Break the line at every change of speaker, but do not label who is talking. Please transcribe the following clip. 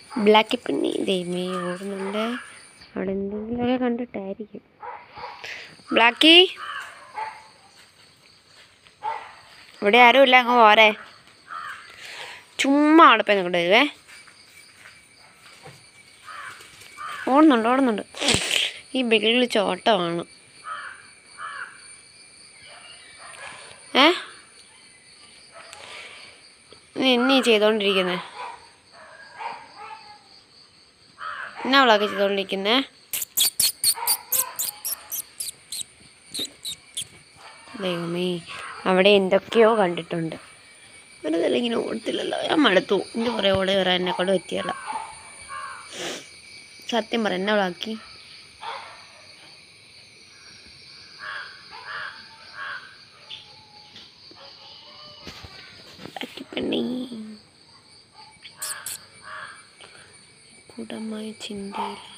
ബ്ലാക്കി പെണ്ണി ദൈവമേ ഓടുന്നുണ്ട് അവിടെ എന്തെങ്കിലുമൊക്കെ കണ്ടിട്ടായിരിക്കും ബ്ലാക്കി ഇവിടെ ആരും ഇല്ല അങ്ങ് പോരെ ചുമ്മാ അവിടെ പോയി നിൽക്കട്ടെ വരുവേ ഓടുന്നുണ്ട് ഓടുന്നുണ്ട് ഈ ബില്ലിൽ ചോട്ടമാണ് ഏ നീ എന്നീ ചെയ്തോണ്ടിരിക്കുന്നേ എന്നാ അവളൊക്കെ ചെയ്തോണ്ടിരിക്കുന്നേ ദൈവമേ അവിടെ എന്തൊക്കെയോ കണ്ടിട്ടുണ്ട് വെറുതെ ഇങ്ങനെ ഓടത്തില്ലല്ലോ ഞാൻ മടുത്തു എൻ്റെ കുറേ ഓടെ വരാൻ എന്നെ കൊണ്ട് പറ്റിയല്ല സത്യം പറ എന്നെ അവളാക്കി പെണ്ണി കൂടമായ ചിന്തയില്ല